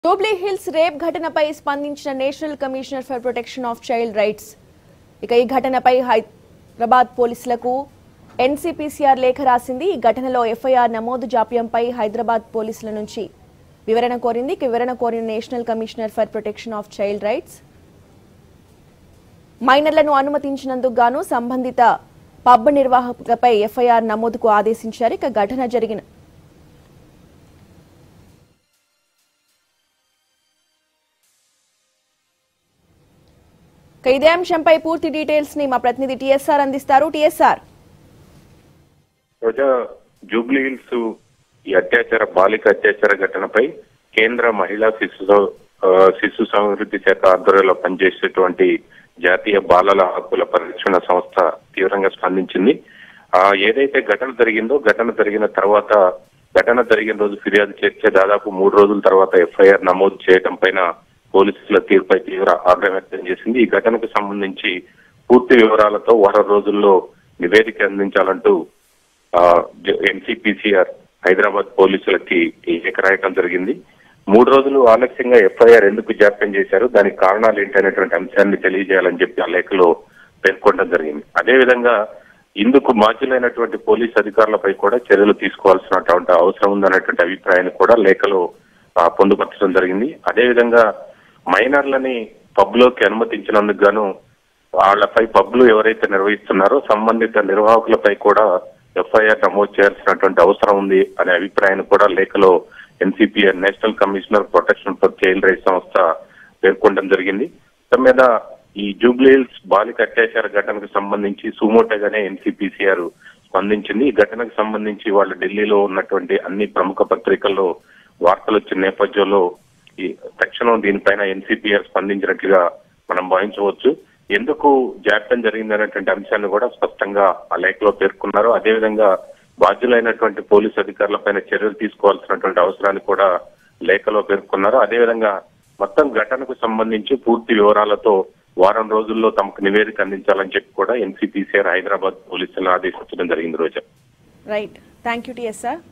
Jubilee hills rape ఘటనపై స్పందించిన national commissioner for protection of child rights ఇక ఈ ఘటనపై హైదరాబాద్ పోలీసులకు ఎన్సీపీసీఆర్ లేఖ రాసింది ఈ ఘటనలో ఎఫ్ఐఆర్ నమోదు జాప్యంపై హైదరాబాద్ పోలీసుల నుంచి వివరణ కోరింది ఇక వివరణ కోరిన national commissioner for protection of child rights మైనర్లను అనుమతించినందుకు గాను సంబంధిత పబ్ నిర్వాహకులపై ఎఫ్ఐఆర్ నమోదుకు ఆదేశించారు ఇక ఘటన జరిగిన ఇక ఇదే అంశంపై పూర్తి డీటెయిల్స్ ని మా ప్రతినిధి టిఎస్ఆర్ అందిస్తారు టిఎస్ఆర్ రోజా జూబ్లీ హిల్స్ ఈ అత్యాచార బాలిక అత్యాచార ఘటనపై కేంద్ర మహిళా శిశు సౌ- ఆ, శిశు సమృద్ధి శాఖ ఆధ్వర్యంలో పనిచేసేటువంటి జాతీయ బాలల హక్కుల పరిరక్షణ సంస్థ తీవ్రంగా స్పందించింది ఆ ఏదైతే ఘటన జరిగిందో ఘటన జరిగిన తర్వాత ఘటన జరిగిన రోజు ఫిర్యాదు చేస్తే దాదాపు మూడు రోజుల తర్వాత ఎఫ్ఐఆర్ నమోదు చేయడం పైన పోలీసుల తీరుపై తీవ్ర ఆగ్రహం వ్యక్తం చేసింది ఈ ఘటనకు సంబంధించి పూర్తి వివరాలతో వారం రోజుల్లో నివేదిక అందించాలంటూ ఎన్సీపీసీఆర్ హైదరాబాద్ పోలీసులకి ఈ లేఖ రాయటం జరిగింది మూడు రోజులు ఆలస్యంగా ఎఫ్ఐఆర్ ఎందుకు జాప్యం చేశారు దానికి కారణాలు ఏంటనేటువంటి అంశాన్ని తెలియజేయాలని చెప్పి ఆ లేఖలో పేర్కొనడం జరిగింది అదేవిధంగా ఇందుకు బాధ్యులైనటువంటి పోలీస్ అధికారులపై కూడా చర్యలు తీసుకోవాల్సినటువంటి అవసరం ఉందనేటువంటి అభిప్రాయాన్ని కూడా లేఖలో ఆ, పొందుపరచడం జరిగింది అదేవిధంగా మైనర్లని పబ్ లోకి అనుమతించినందుకు గాను వాళ్ళపై పబ్లు ఎవరైతే నిర్వహిస్తున్నారో సంబంధిత నిర్వాహకులపై కూడా ఎఫ్ఐఆర్ నమోదు చేయాల్సినటువంటి అవసరం ఉంది అనే అభిప్రాయాన్ని కూడా లేఖలో NCPR national commissioner protection for child rights సంస్థ పేర్కొనడం జరిగింది మొత్తం మీద ఈ జూబ్లీహిల్స్ బాలిక అత్యాచార ఘటనకు సంబంధించి సుమోటగానే ఎన్సిపిసిఆర్ స్పందించింది ఈ ఘటనకు సంబంధించి వాళ్ళు ఢిల్లీలో ఉన్నటువంటి అన్ని ప్రముఖ పత్రికల్లో వార్తలు వచ్చిన నేపథ్యంలో ఈ తక్షణం దీనిపైన ఎన్సిపిఆర్ స్పందించినట్లుగా మనం భావించవచ్చు ఎందుకు జాప్యం జరిగిందనేటువంటి అంశాన్ని కూడా స్పష్టంగా ఆ లేఖలో పేర్కొన్నారు అదేవిధంగా బాధ్యులైనటువంటి పోలీసు అధికారులపైన చర్యలు తీసుకోవాల్సినటువంటి అవసరాన్ని కూడా లేఖలో పేర్కొన్నారు అదేవిధంగా మొత్తం ఘటనకు సంబంధించి పూర్తి వివరాలతో వారం రోజుల్లో తమకు నివేదిక అందించాలని చెప్పి కూడా ఎన్సీపీసీఆర్ హైదరాబాద్ పోలీసులను ఆదేశించడం జరిగింది Roja right thank you TSR